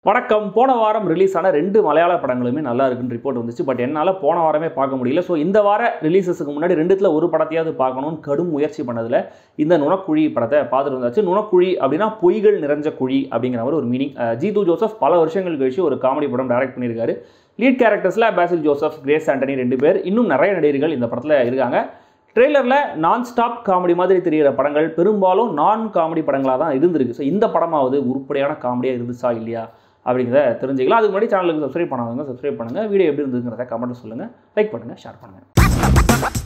வணக்கம் போன வாரம் ரிலீஸ் ஆன ரெண்டு மலையாள படங்களுமே நல்லா இருக்குன்னு ரிப்போர்ட் வந்துச்சு பட் என்னால் போன வாரமே பார்க்க முடியல ஸோ இந்த வார ரிலீசஸுக்கு முன்னாடி ரெண்டுத்தில் ஒரு படத்தையாவது பார்க்கணும்னு கடும் முயற்சி பண்ணதில் இந்த நுணக்குழி படத்தை பார்த்துட்டு வந்தாச்சு நுணக்குழி அப்படின்னா பொய்கள் நிறைஞ்ச குழி அப்படிங்கிற மாதிரி ஒரு மீனிங் ஜீது ஜோசப் பல வருஷங்கள் கழிச்சு ஒரு காமெடி படம் டைரக்ட் பண்ணியிருக்காரு லீட் கேரக்டர்ஸில் பேசில் ஜோசப் கிரேஸ் ஆண்டனி ரெண்டு பேர் இன்னும் நிறைய நடிகர்கள் இந்த படத்தில் இருக்காங்க ட்ரெய்லரில் நான் ஸ்டாப் காமெடி மாதிரி தெரிகிற படங்கள் பெரும்பாலும் நான் காமெடி படங்களாக தான் இருந்திருக்கு ஸோ இந்த படமாவது உருப்படியான காமெடியாக இருந்துச்சா இல்லையா அப்படிங்கிறத தெரிஞ்சுக்கலாம் அதுக்கு முன்னாடி சேனலுக்கு சப்ஸ்கிரைப் பண்ணாதவங்க சப்ஸ்கிரைப் பண்ணுங்கள் வீடியோ எப்படி இருந்ததுங்கிறத கமெண்ட் சொல்லுங்கள் லைக் பண்ணுங்கள் ஷேர் பண்ணுங்கள்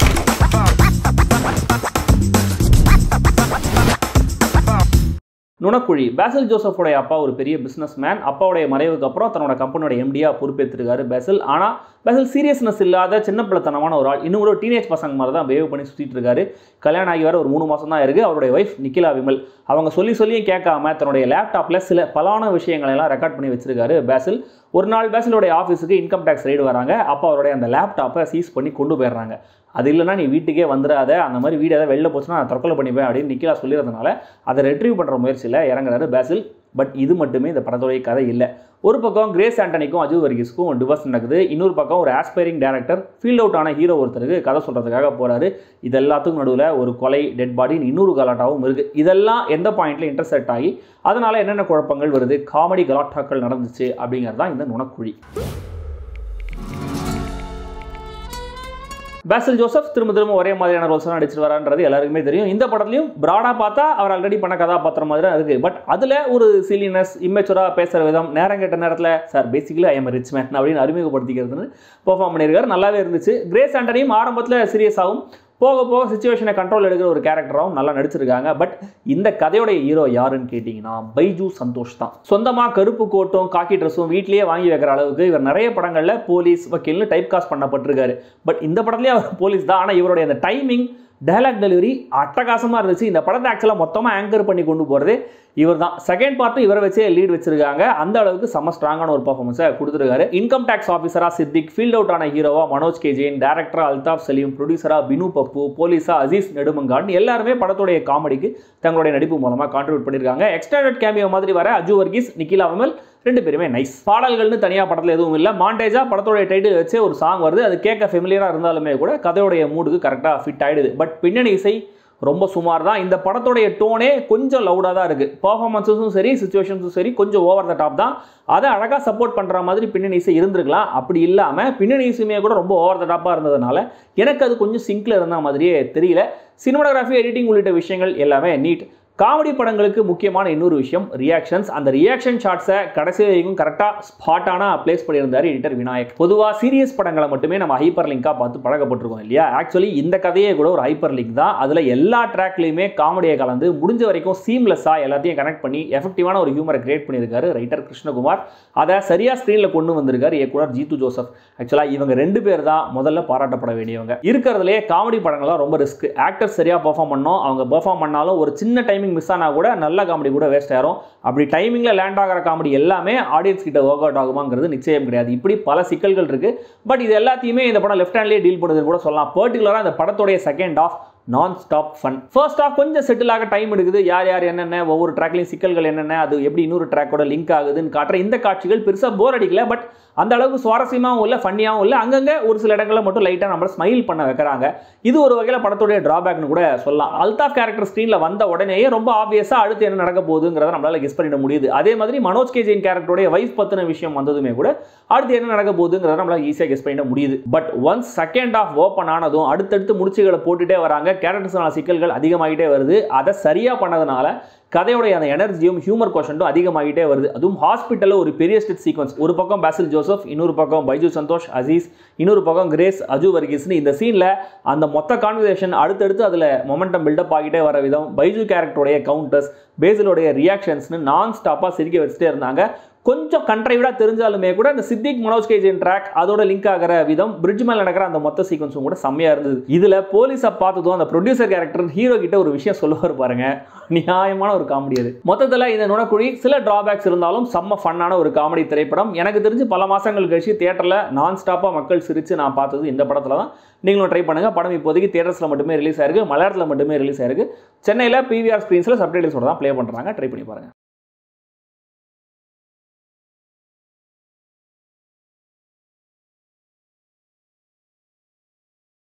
நுணக்குழி பேசல் ஜோசஃபோடைய அப்பா ஒரு பெரிய பிஸ்னஸ் மேன் அப்பாவுடைய மறைவுக்கு அப்புறம் தன்னோட கம்பெனியோட எம்டியாக பொறுப்பேற்றிருக்காரு பேசல் ஆனால் பேசல் சீரியஸ்னஸ் இல்லாத சின்ன பிள்ளைத்தனமான ஒரு ஆள் இன்னும் கூட டீனேஜ் பசங்க மாதிரி தான் பிஹேவ் பண்ணி சுற்றிட்டு இருக்காரு கல்யாணம் ஆகி வர ஒரு மூணு மாதம் தான் இருக்குது அவருடைய ஒய்ஃப் நிக்கிலா விமல் அவங்க சொல்லி சொல்லியும் கேட்காம தன்னுடைய லேப்டாப்பில் சில பலான விஷயங்களை எல்லாம் ரெக்கார்ட் பண்ணி வச்சிருக்காரு பேசில் ஒரு நாள் பேசிலுடைய ஆஃபீஸுக்கு இன்கம் டேக்ஸ் ரைடு வராங்க அப்போ அவருடைய அந்த லேப்டாப்பை சீஸ் பண்ணி கொண்டு போயிடுறாங்க அது இல்லைனா நீ வீட்டுக்கே வந்துடாத அந்த மாதிரி வீடு ஏதாவது வெளில போச்சுன்னா நான் தற்கொலை பண்ணிப்பேன் அப்படின்னு நிக்கிலா சொல்லிடுறதுனால அதை ரெட்ரீவ் பண்ணுற முயற்சியில் இறங்குறாரு பேசில் பட் இது மட்டுமே இந்த படத்தோடைய கதை இல்லை ஒரு பக்கம் கிரேஸ் ஆண்டனிக்கும் அஜு வர்கீஸ்க்கும் டிவர்ஸ் நடக்குது இன்னொரு பக்கம் ஒரு ஆஸ்பைரிங் டேரக்டர் ஃபீல்ட் அவுட் ஆன ஹீரோ ஒருத்தருக்கு கதை சொல்கிறதுக்காக போகிறாரு இது எல்லாத்துக்கும் நடுவில் ஒரு கொலை டெட் பாடி இன்னொரு கலாட்டாவும் இருக்குது இதெல்லாம் எந்த பாயிண்ட்டில் இன்டர்செக்ட் ஆகி அதனால் என்னென்ன குழப்பங்கள் வருது காமெடி கலாட்டாக்கள் நடந்துச்சு அப்படிங்கிறது தான் இந்த நுணக்குழி பேசல் ஜோசப் திரும்ப திரும்ப ஒரே மாதிரியான ரோல்ஸ் தான் நடிச்சிட்டு வரான்றது எல்லாருக்குமே தெரியும் இந்த படத்துலையும் பிராடாக பார்த்தா அவர் ஆல்ரெடி பண்ண கதாபாத்திரம் மாதிரி தான் இருக்குது பட் அதில் ஒரு சிலினஸ் இம்மெச்சுராக பேசுகிற விதம் நேரம் கேட்ட நேரத்தில் sir basically I am rich man அப்படின்னு அறிமுகப்படுத்திக்கிறதுன்னு பெர்ஃபார்ம் பண்ணியிருக்காரு நல்லாவே இருந்துச்சு கிரேஸ் ஆண்டனியும் ஆரம்பத்தில் சீரியஸாகவும் போக போக சுச்சுவேஷனை கண்ட்ரோல் எடுக்கிற ஒரு கேரக்டராகவும் நல்லா நடிச்சிருக்காங்க பட் இந்த கதையோடைய ஹீரோ யாருன்னு கேட்டிங்கன்னா பைஜு சந்தோஷ் தான் சொந்தமாக கருப்பு கோட்டும் காக்கி ட்ரெஸ்ஸும் வீட்லேயே வாங்கி வைக்கிற அளவுக்கு இவர் நிறைய படங்களில் போலீஸ் வக்கீல்னு டைப் காஸ்ட் பண்ணப்பட்டிருக்காரு பட் இந்த படத்துலேயே அவர் போலீஸ் தான் ஆனால் இவருடைய அந்த டைமிங் டைலாக் டெலிவரி அட்டகாசமாக இருந்துச்சு இந்த படத்தை ஆக்சுவலாக மொத்தமாக ஆங்கர் பண்ணி கொண்டு போகிறது இவர் தான் செகண்ட் பார்ட்டும் இவரை வச்சே லீட் வச்சிருக்காங்க அந்த அளவுக்கு செம்ம ஸ்ட்ராங்கான ஒரு பர்ஃபார்மன்ஸை கொடுத்துருக்காரு இன்கம் டேக்ஸ் ஆஃபீஸராக சித்திக் ஃபீல்ட் அவுட் ஆன ஹீரோவா மனோஜ் கே ஜெயின் டேரக்டரா அல்தாப் சலீம் ப்ரொடியூசராக பினு பப்பு போலீஸா அசீஸ் நெடுமங்கான் எல்லாருமே படத்துடைய காமெடிக்கு தங்களுடைய நடிப்பு மூலமாக கான்ட்ரிபியூட் பண்ணியிருக்காங்க எக்ஸ்டாண்டர்ட் கேமியோ மாதிரி வர அஜு வர்கீஸ் நிக்கிலா விமல் ரெண்டு பேருமே நைஸ் பாடல்கள்னு தனியாக படத்தில் எதுவும் இல்லை மாண்டேஜாக படத்தோடைய டைட்டில் வச்சு ஒரு சாங் வருது அது கேட்க ஃபெமிலியராக இருந்தாலுமே கூட கதையோடைய மூடுக்கு கரெக்டாக ஃபிட் ஆகிடுது பட் பின்னணி இசை ரொம்ப சுமார் தான் இந்த படத்தோடைய டோனே கொஞ்சம் லவுடாக தான் இருக்குது பர்ஃபார்மன்ஸஸும் சரி சுச்சுவேஷன்ஸும் சரி கொஞ்சம் ஓவர் த டாப் தான் அதை அழகாக சப்போர்ட் பண்ணுற மாதிரி பின்னணி இசை இருந்திருக்கலாம் அப்படி இல்லாமல் பின்னணி இசையுமே கூட ரொம்ப ஓவர் த டாப்பாக இருந்ததுனால எனக்கு அது கொஞ்சம் சிங்கில் இருந்த மாதிரியே தெரியல சினிமாடோகிராஃபி எடிட்டிங் உள்ளிட்ட விஷயங்கள் எல்லாமே நீட் காமெடி படங்களுக்கு முக்கியமான இன்னொரு விஷயம் ரியாக்ஷன்ஸ் அந்த ரியாக்ஷன் ஷாட்ஸை கடைசி வரைக்கும் கரெக்டாக ஸ்பாட்டான ப்ளேஸ் பண்ணியிருந்தார் எடிட்டர் விநாயக் பொதுவாக சீரியஸ் படங்களை மட்டுமே நம்ம ஹைப்பர் லிங்காக பார்த்து பழக்கப்பட்டிருக்கோம் இல்லையா ஆக்சுவலி இந்த கதையே கூட ஒரு ஹைப்பர் லிங்க் தான் அதில் எல்லா ட்ராக்லையுமே காமெடியை கலந்து முடிஞ்ச வரைக்கும் சீம்லெஸ்ஸாக எல்லாத்தையும் கனெக்ட் பண்ணி எஃபெக்டிவான ஒரு ஹியூமரை கிரியேட் பண்ணியிருக்காரு ரைட்டர் கிருஷ்ணகுமார் அதை சரியாக ஸ்க்ரீனில் கொண்டு வந்திருக்காரு இயக்குனர் ஜீத்து ஜோசப் ஆக்சுவலாக இவங்க ரெண்டு பேர் தான் முதல்ல பாராட்டப்பட வேண்டியவங்க இருக்கிறதுலே காமெடி படங்கள்லாம் ரொம்ப ரிஸ்க் ஆக்டர் சரியாக பெர்ஃபார்ம் பண்ணோம் அவங்க பெர்ஃபார்ம் பண்ணாலும் ஒரு சின்ன டைமிங் மிஸ் ஆனால் கூட நல்ல காமெடி கூட வேஸ்ட் ஆயிரும் அப்படி டைமிங்கில் லேண்ட் ஆகிற காமெடி எல்லாமே ஆடியன்ஸ் கிட்ட ஒர்க் அவுட் ஆகுமாங்கிறது நிச்சயம் கிடையாது இப்படி பல சிக்கல்கள் இருக்குது பட் இது எல்லாத்தையுமே இந்த படம் லெஃப்ட் ஹேண்ட்லேயே டீல் பண்ணுதுன்னு கூட சொல்லலாம் பர்டிகுலராக இந்த படத்துடைய second half non stop fun first half கொஞ்சம் செட்டில் ஆக டைம் எடுக்குது யார் யார் என்னென்ன ஒவ்வொரு ட்ராக்லையும் சிக்கல்கள் என்னென்ன அது எப்படி இன்னொரு ட்ராக்கோட லிங்க் ஆகுதுன்னு காட்டுற இந்த காட்சிகள் பெருசாக போர் அடிக்கல பட் அந்த அளவுக்கு சுவாரஸ்யமாகவும் இல்லை ஃபன்னியாகவும் இல்லை அங்கங்கே ஒரு சில இடங்களில் மட்டும் லைட்டாக நம்மளை ஸ்மைல் பண்ண வைக்கிறாங்க இது ஒரு வகையில் படத்துடைய ட்ராபேக்னு கூட சொல்லலாம் அல்தாஃப் கேரக்டர் ஸ்க்ரீனில் வந்த உடனேயே ரொம்ப ஆப்வியஸாக அடுத்து என்ன நடக்க போகுதுங்கிறத நம்மளால் கெஸ் பண்ணிட முடியுது அதே மாதிரி மனோஜ் கே ஜெயின் கேரக்டருடைய வைஃப் பற்றின விஷயம் வந்ததுமே கூட அடுத்து என்ன நடக்க போகுதுங்கிறத நம்மளால் ஈஸியாக கெஸ் பண்ணிட முடியுது but once second half open ஆனதும் அடுத்தடுத்து முடிச்சுகளை போட்டுட்டே வராங்க கேரக்டர்ஸான சிக்கல்கள் அதிகமாகிட்டே வருது அதை சரியாக பண்ணதுனால கதையோடைய அந்த எனர்ஜியும் ஹியூமர் கொஷன்ட்டும் அதிகமாகிட்டே வருது அதுவும் ஹாஸ்பிட்டலில் ஒரு பெரிய ஸ்டெட் சீக்வன்ஸ் ஒரு பக்கம் பேசில் ஜோசப் இன்னொரு பக்கம் பைஜு சந்தோஷ் அசீஸ் இன்னொரு பக்கம் கிரேஸ் அஜு வர்கீஸ்னு இந்த சீனில் அந்த மொத்த கான்வர்சேஷன் அடுத்தடுத்து அதில் மொமெண்டம் பில்டப் ஆகிட்டே வர விதம் பைஜு கேரக்டருடைய கவுண்டர்ஸ் பேசிலுடைய ரியாக்ஷன்ஸ்னு நான் ஸ்டாப்பாக சிரிக்க வச்சுட்டே இருந்தாங்க கொஞ்சம் கண்ட்ரைவிடாக தெரிஞ்சாலுமே கூட இந்த சித்திக் மனோஜ் கேஜின் ட்ராக் அதோட லிங்க் ஆகிற விதம் பிரிட்ஜ் மேலே நடக்கிற அந்த மொத்த சீக்வன்ஸும் கூட செம்மையாக இருந்தது இதில் போலீஸை பார்த்ததும் அந்த ப்ரொடியூசர் கேரக்டர் ஹீரோ கிட்ட ஒரு விஷயம் சொல்லுவார் பாருங்க நியாயமான ஒரு காமெடி அது மொத்தத்தில் இந்த நுணக்குழி சில டிராபேக்ஸ் இருந்தாலும் செம்ம ஃபன்னான ஒரு காமெடி திரைப்படம் எனக்கு தெரிஞ்சு பல மாதங்கள் கழிச்சு தேட்டரில் நான் ஸ்டாப்பாக மக்கள் சிரித்து நான் பார்த்தது இந்த படத்தில் தான் நீங்களும் ட்ரை பண்ணுங்கள் படம் இப்போதைக்கு தேட்டர்ஸில் மட்டுமே ரிலீஸ் ஆயிருக்கு மலையாளத்தில் மட்டுமே ரிலீஸ் ஆயிருக்கு சென்னையில் பிவிஆர் ஸ்க்ரீன்ஸில் சப்டைட்டில்ஸோட தான் ப்ளே பண்ணுறாங்க ட்ரை பண்ணி பாருங்கள்